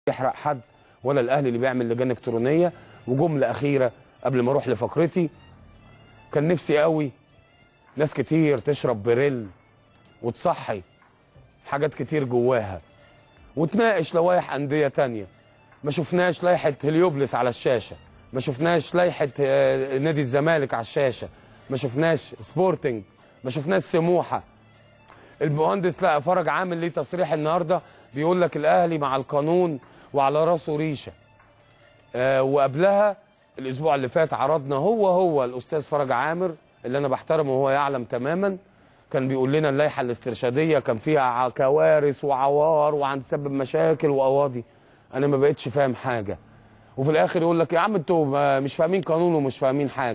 يحرق حد ولا الاهلي اللي بيعمل لجان الكترونيه وجمله اخيره قبل ما اروح لفقرتي كان نفسي قوي ناس كتير تشرب بريل وتصحي حاجات كتير جواها وتناقش لوائح انديه تانية ما شفناش لائحه هليوبلس على الشاشه ما شفناش لائحه آه، نادي الزمالك على الشاشه ما شفناش سبورتنج ما شفناش سموحه المهندس لا فرج عامل ليه تصريح النهارده بيقول لك الاهلي مع القانون وعلى راسه ريشه آه وقبلها الاسبوع اللي فات عرضنا هو هو الاستاذ فرج عامر اللي انا بحترمه وهو يعلم تماما كان بيقول لنا اللائحه الاسترشاديه كان فيها ع- كوارث وعوار وهنسبب مشاكل وقواضي انا ما بقتش فاهم حاجه وفي الاخر يقول لك يا عم انتوا ما- مش فاهمين قانون ومش فاهمين حاجه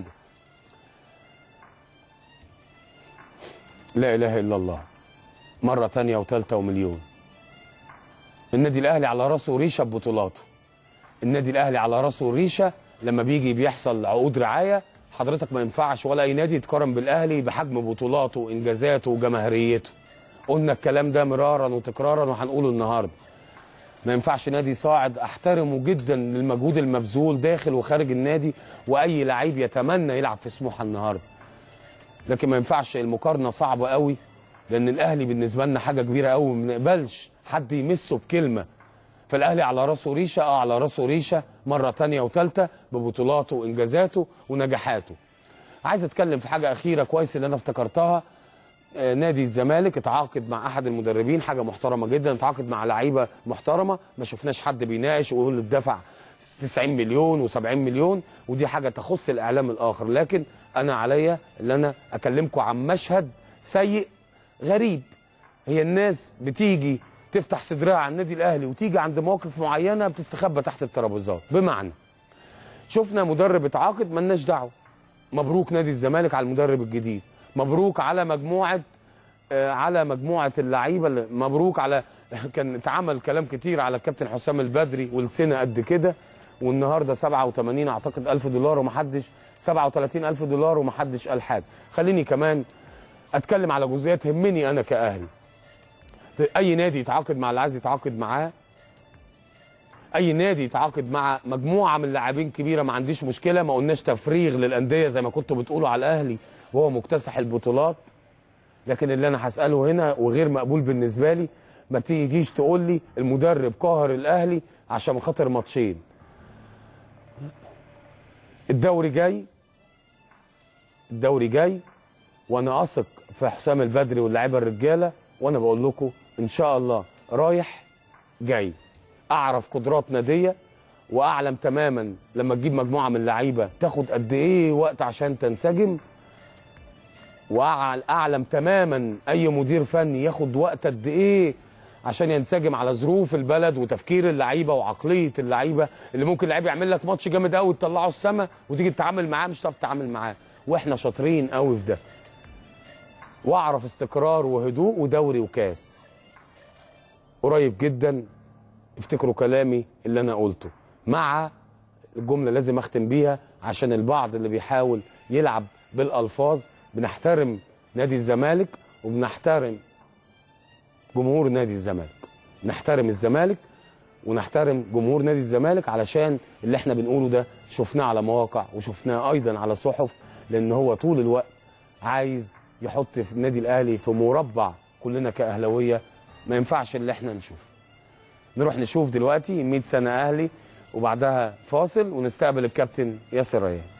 لا اله الا الله مره تانية وتالتة ومليون النادي الاهلي على راسه ريشه ببطولاته النادي الاهلي على راسه ريشه لما بيجي بيحصل عقود رعايه حضرتك ما ينفعش ولا اي نادي يتقارن بالاهلي بحجم بطولاته وانجازاته وجماهيريته قلنا الكلام ده مرارا وتكرارا وهنقوله النهارده ما ينفعش نادي صاعد احترمه جدا للمجهود المبذول داخل وخارج النادي واي لعيب يتمنى يلعب في سموحه النهارده لكن ما ينفعش المقارنه صعبه قوي لان الاهلي بالنسبه لنا حاجه كبيره قوي ما بنقبلش حد يمسه بكلمه فالاهلي على راسه ريشه اه على راسه ريشه مره تانية وثالثه ببطولاته وانجازاته ونجاحاته عايز اتكلم في حاجه اخيره كويس اللي انا افتكرتها آه، نادي الزمالك اتعاقد مع احد المدربين حاجه محترمه جدا اتعاقد مع لعيبه محترمه ما شفناش حد بيناقش ويقول اتدفع 90 مليون و70 مليون ودي حاجه تخص الاعلام الاخر لكن انا عليا ان انا اكلمكم عن مشهد سيء غريب هي الناس بتيجي تفتح صدرها على النادي الاهلي وتيجي عند مواقف معينه بتستخبى تحت الترابيزات بمعنى شفنا مدرب اتعاقد ملناش دعوه مبروك نادي الزمالك على المدرب الجديد مبروك على مجموعه آه، على مجموعه اللعيبه اللي- مبروك على كان اتعمل كلام كتير على الكابتن حسام البدري ولسنا قد كده والنهارده 87 اعتقد الف دولار ومحدش 37 الف دولار ومحدش قال حاجه خليني كمان اتكلم على جزئيات تهمني انا كاهلي اي نادي يتعاقد مع اللي عايز يتعاقد معاه اي نادي يتعاقد مع مجموعه من لاعبين كبيره ما عنديش مشكله ما قلناش تفريغ للانديه زي ما كنتوا بتقولوا على الاهلي وهو مكتسح البطولات لكن اللي انا هساله هنا وغير مقبول بالنسبه لي ما تيجيش تقول لي المدرب قاهر الاهلي عشان خاطر ماتشين الدوري جاي الدوري جاي وانا اثق في حسام البدري واللاعيبه الرجاله وانا بقول لكم ان شاء الله رايح جاي اعرف قدرات ناديه واعلم تماما لما تجيب مجموعه من اللعيبه تاخد قد ايه وقت عشان تنسجم واعلم تماما اي مدير فني ياخد وقت قد ايه عشان ينسجم على ظروف البلد وتفكير اللعيبه وعقليه اللعيبه اللي ممكن لعيب يعمل لك ماتش جامد قوي تطلعه السما وتيجي تتعامل معاه مش هتعرف تتعامل معاه واحنا شاطرين قوي في ده واعرف استقرار وهدوء ودوري وكاس قريب جدا افتكروا كلامي اللي انا قلته مع الجمله لازم اختم بيها عشان البعض اللي بيحاول يلعب بالالفاظ بنحترم نادي الزمالك وبنحترم جمهور نادي الزمالك نحترم الزمالك ونحترم جمهور نادي الزمالك علشان اللي احنا بنقوله ده شفناه على مواقع وشفناه ايضا على صحف لان هو طول الوقت عايز يحط في النادي الاهلي في مربع كلنا كاهلاويه ما ينفعش اللي احنا نشوفه نروح نشوف دلوقتي 100 سنه اهلي وبعدها فاصل ونستقبل الكابتن ياسر ريان